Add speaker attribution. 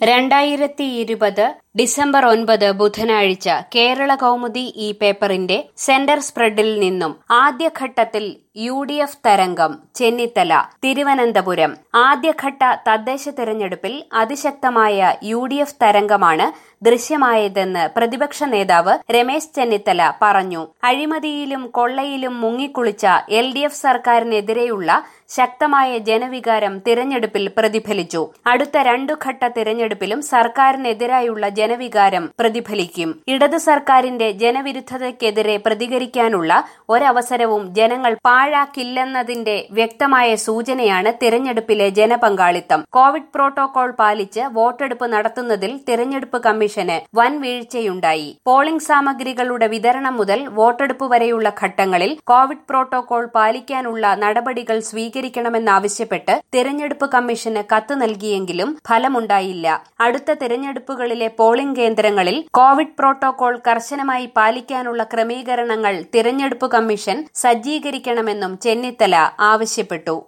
Speaker 1: രണ്ടായിരത്തി ഇരുപത് ഡിസംബർ ഒൻപത് ബുധനാഴ്ച കേരള കൗമുദി ഈ പേപ്പറിന്റെ സെന്റർ സ്പ്രെഡിൽ നിന്നും ആദ്യഘട്ടത്തിൽ യു ഡി എഫ് തരംഗം ചെന്നിത്തല തിരുവനന്തപുരം ആദ്യഘട്ട തദ്ദേശ തിരഞ്ഞെടുപ്പിൽ അതിശക്തമായ യു ഡി എഫ് തരംഗമാണ് ദൃശ്യമായതെന്ന് പ്രതിപക്ഷ നേതാവ് രമേശ് ചെന്നിത്തല പറഞ്ഞു അഴിമതിയിലും കൊള്ളയിലും മുങ്ങിക്കുളിച്ച എൽ ഡി എഫ് സർക്കാരിനെതിരെയുള്ള ശക്തമായ ജനവികാരം തിരഞ്ഞെടുപ്പിൽ പ്രതിഫലിച്ചു അടുത്ത രണ്ടു ഘട്ട തിരഞ്ഞെടുപ്പിലും സർക്കാരിനെതിരായുള്ള ജനവികാരം പ്രതിഫലിക്കും ഇടത് സർക്കാരിന്റെ ജനവിരുദ്ധതയ്ക്കെതിരെ പ്രതികരിക്കാനുള്ള ഒരവസരവും ജനങ്ങൾ പാഴാക്കില്ലെന്നതിന്റെ വ്യക്തമായ സൂചനയാണ് തിരഞ്ഞെടുപ്പിലെ ജനപങ്കാളിത്തം കോവിഡ് പ്രോട്ടോകോൾ പാലിച്ച് വോട്ടെടുപ്പ് നടത്തുന്നതിൽ തിരഞ്ഞെടുപ്പ് കമ്മീഷന് വൻ വീഴ്ചയുണ്ടായി പോളിംഗ് സാമഗ്രികളുടെ വിതരണം മുതൽ വോട്ടെടുപ്പ് വരെയുള്ള ഘട്ടങ്ങളിൽ കോവിഡ് പ്രോട്ടോകോൾ പാലിക്കാനുള്ള നടപടികൾ സ്വീകരിക്കണമെന്നാവശ്യപ്പെട്ട് തിരഞ്ഞെടുപ്പ് കമ്മീഷന് കത്ത് നൽകിയെങ്കിലും ഫലമുണ്ടായില്ല അടുത്ത തിരഞ്ഞെടുപ്പുകളിലെ പോളിംഗ് കേന്ദ്രങ്ങളിൽ കോവിഡ് പ്രോട്ടോകോൾ കർശനമായി പാലിക്കാനുള്ള ക്രമീകരണങ്ങൾ തിരഞ്ഞെടുപ്പ് കമ്മീഷൻ സജ്ജീകരിക്കണമെന്നും ചെന്നിത്തല ആവശ്യപ്പെട്ടു